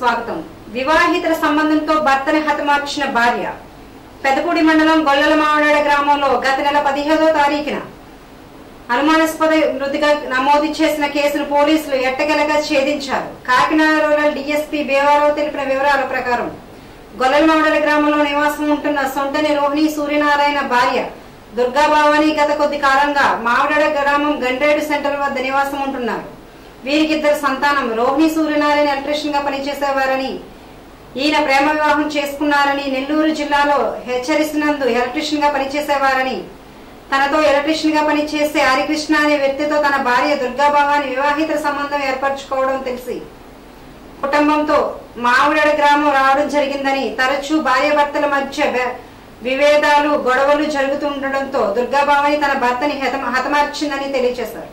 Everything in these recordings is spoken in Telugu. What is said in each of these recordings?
స్వాగతం వివాహితర సంబంధంతో భర్తని హతమార్చిన భార్య పెదపూడి మండలం గొల్లల మామిడాడ గ్రామంలో గత నెల పదిహేదో తారీఖున అనుమానాస్పద మృతిగా నమోదు చేసిన కేసును పోలీసులు ఎట్టగెలగా ఛేదించారు కాకినాడ రూరల్ డీఎస్పీ బేవారావు తెలిపిన వివరాల ప్రకారం గొల్లల మామిడాడ గ్రామంలో నివాసం ఉంటున్న సొంటని రోహిణి సూర్యనారాయణ భార్య దుర్గాభావాని గత కొద్ది కాలంగా మామిడాడ గ్రామం గండ్రేడు సెంటర్ వద్ద నివాసం ఉంటున్నారు వీరికి ఇద్దరు సంతానం రోహిణి సూర్యనారాయణ ఎలక్ట్రీషియన్ గా పనిచేసేవారని ఈయన ప్రేమ వివాహం చేసుకున్నారని నెల్లూరు జిల్లాలో హెచ్చరిస్తున్నందు ఎలక్ట్రీషియన్ గా పనిచేసేవారని తనతో ఎలక్ట్రీషియన్ గా పనిచేసే హరికృష్ణ అనే వ్యక్తితో తన భార్య దుర్గాభావాని వివాహిత సంబంధం ఏర్పరచుకోవడం తెలిసి కుటుంబంతో మామిడాడ గ్రామం రావడం జరిగిందని తరచూ భార్యాభర్తల మధ్య వ్య- విభేదాలు గొడవలు జరుగుతుండటంతో దుర్గాభావాని తన భర్తని హత- హతమార్చిందని తెలియజేశారు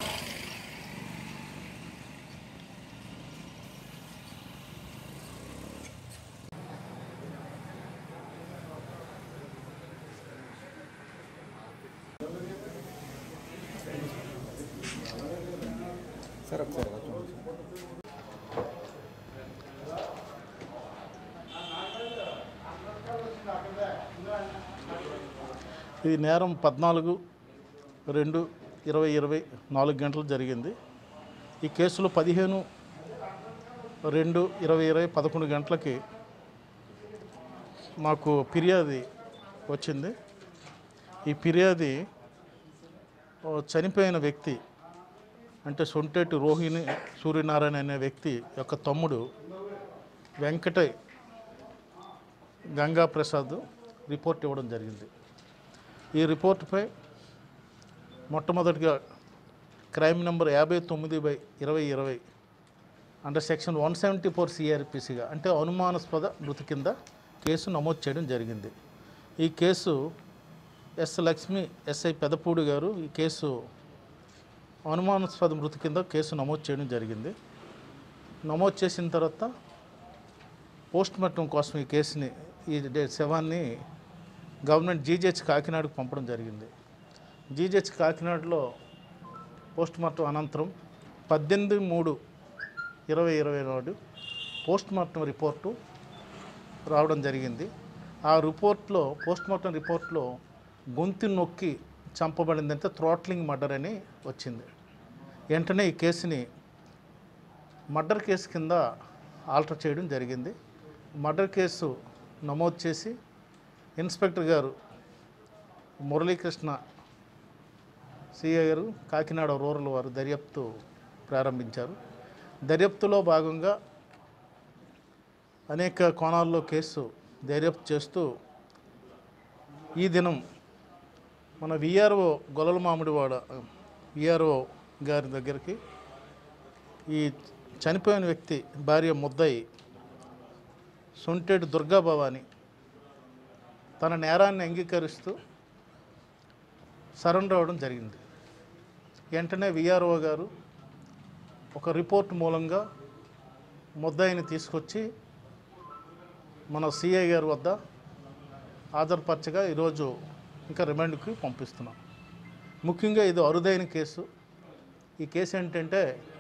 సార్ ఒకసారి ఇలా చూడండి సార్. ఇది నేరం పద్నాలుగు రెండు ఇరవై ఇరవై నాలుగు గంటలు జరిగింది ఈ కేసులో పదిహేను రెండు ఇరవై ఇరవై పదకొండు గంటలకి మాకు ఫిర్యాది వచ్చింది ఈ ఫిర్యాది ఓ చనిపోయిన వ్యక్తి అంటే సొంటేటి రోహిణి సూర్యనారాయణ అనే వ్యక్తి యొక్క తమ్ముడు వెంకటయ్ గంగా ప్రసాద్ రిపోర్ట్ ఇవ్వడం జరిగింది ఈ రిపోర్టుపై మొట్టమొదటిగా క్రైమ్ నెంబర్ యాభై తొమ్మిది బై ఇరవై ఇరవై under section one seventy four సిఆర్పిసిగా అంటే అనుమానాస్పద మృతి కింద కేసు నమోదు చేయడం జరిగింది ఈ కేసు ఎస్ లక్ష్మి ఎస్ఐ పెదపూడి గారు ఈ కేసు అనుమానాస్పద మృతి కింద కేసు నమోదు చేయడం జరిగింది నమోదు చేసిన తర్వాత పోస్ట్ మార్టం కోసం ఈ కేసుని ఈ డే- శవాన్ని గవర్నమెంట్ జీజెచ్ కాకినాడకు పంపడం జరిగింది జీజెచ్ కాకినాడలో పోస్ట్ మార్టం అనంతరం పద్దెనిమిది మూడు ఇరవై ఇరవై నాడు పోస్ట్ మార్టం రిపోర్టు రావడం జరిగింది ఆ రిపోర్ట్లో పోస్ట్ మార్టం రిపోర్ట్లో గొంతు నొక్కి చంపబడిందంటే థ్రోట్లింగ్ మర్డర్ అని వచ్చింది వెంటనే ఈ కేసుని మర్డర్ కేసు కింద ఆల్టర్ చేయడం జరిగింది మర్డర్ కేసు నమోదు చేసి ఇన్స్పెక్టర్ గారు మురళీకృష్ణ సిఐ గారు కాకినాడ రూరల్ వారు దర్యాప్తు ప్రారంభించారు దర్యాప్తులో భాగంగా అనేక కోణాల్లో కేసు దర్యాప్తు చేస్తూ ఈ దినం మన విఆర్ఓ గొల్లల మామిడివాడ విఆర్ఓ గారి దగ్గరికి ఈ చనిపోయిన వ్యక్తి భార్య ముద్దయి సొంటేటి దుర్గా భవాని తన నేరాన్ని అంగీకరిస్తూ సరెండర్ అవ్వడం జరిగింది వెంటనే విఆర్ఓ గారు ఒక రిపోర్ట్ మూలంగా ముద్దాయిని తీసుకొచ్చి మన సిఐ గారి వద్ద హాజరుపరచగా ఈరోజు ఇంకా రిమాండ్కి పంపిస్తున్నాం ముఖ్యంగా ఇది అరుదైన కేసు ఈ కేసు ఏంటంటే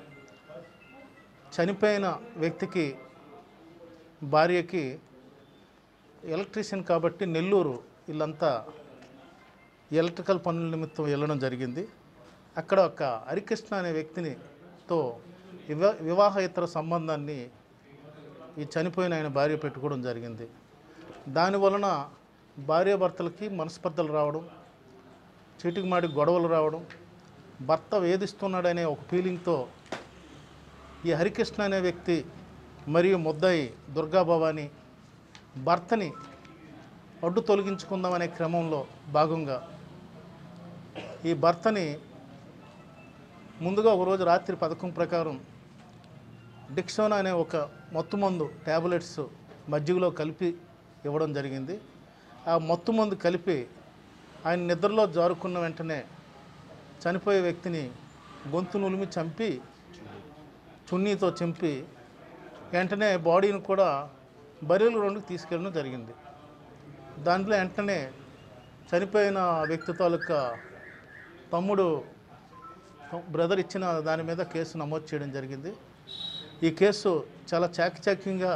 చనిపోయిన వ్యక్తికి భార్యకి ఎలక్ట్రీషియన్ కాబట్టి నెల్లూరు వీళ్ళంతా ఎలక్ట్రికల్ పనుల నిమిత్తం వెళ్ళడం జరిగింది అక్కడ ఒక హరికృష్ణ అనే వ్యక్తిని తో వివా వివాహేతర సంబంధాన్ని ఈ చనిపోయిన ఆయన భార్య పెట్టుకోవడం జరిగింది దాని వలన భార్యాభర్తలకి మనస్పర్ధలు రావడం చీటికి మాటి గొడవలు రావడం భర్త వేధిస్తున్నాడనే ఒక ఫీలింగ్తో ఈ హరికృష్ణ అనే వ్యక్తి మరియు ముద్దాయి దుర్గా భవాని భర్తని అడ్డు తొలగించుకుందామనే క్రమంలో భాగంగా ఈ భర్తని ముందుగా ఒకరోజు రాత్రి పథకం ప్రకారం డిక్సోనా అనే ఒక మత్తు మందు ట్యాబ్లెట్స్ మజ్జిగలో కలిపి ఇవ్వడం జరిగింది ఆ మత్తు మందు కలిపి ఆయన నిద్రలో జారుకున్న వెంటనే చనిపోయే వ్యక్తిని గొంతు నులిమి చంపి చున్నీతో చంపి వెంటనే బాడీని కూడా బరీలు రెండుకి తీసుకెళ్ళడం జరిగింది దాంట్లో వెంటనే చనిపోయిన వ్యక్తి తాలూకా తమ్ముడు బ్రదర్ ఇచ్చిన దాని మీద కేసు నమోదు చేయడం జరిగింది ఈ కేసు చాలా చాకచక్యంగా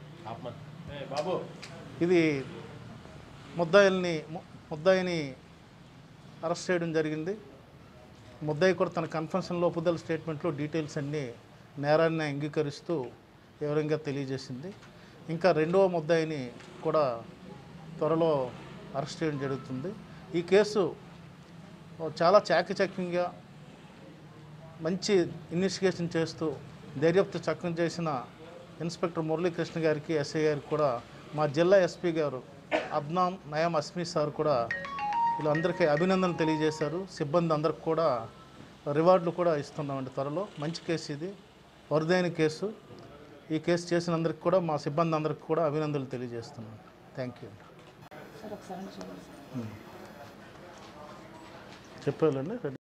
ఇది ముద్దాయిల్ని ము- ముద్దాయిని అరెస్ట్ చేయడం జరిగింది ముద్దాయి కూడా తన కన్ఫెన్షన్ లోపుదల స్టేట్మెంట్లో డీటెయిల్స్ అన్నీ నేరాన్ని అంగీకరిస్తూ వివరంగా తెలియజేసింది ఇంకా రెండవ ముద్దాయిని కూడా త్వరలో అరెస్ట్ చేయడం జరుగుతుంది ఈ కేసు చాలా చాకచక్యంగా మంచి ఇన్వెస్టిగేషన్ చేస్తూ దర్యాప్తు చక్కం చేసిన ఇన్స్పెక్టర్ మురళీకృష్ణ గారికి ఎస్ఐ గారికి కూడా మా జిల్లా ఎస్పీ గారు అద్నాం నయం అస్మి సార్ కూడా వీళ్ళందరికీ అభినందనలు తెలియజేశారు సిబ్బంది అందరికి కూడా రివార్డులు కూడా ఇస్తున్నామండి త్వరలో మంచి కేసు ఇది వరదైన కేసు ఈ కేసు చేసినందరికి కూడా మా సిబ్బంది అందరికి కూడా అభినందనలు తెలియజేస్తున్నాను థ్యాంక్ యూ చెప్పాలండి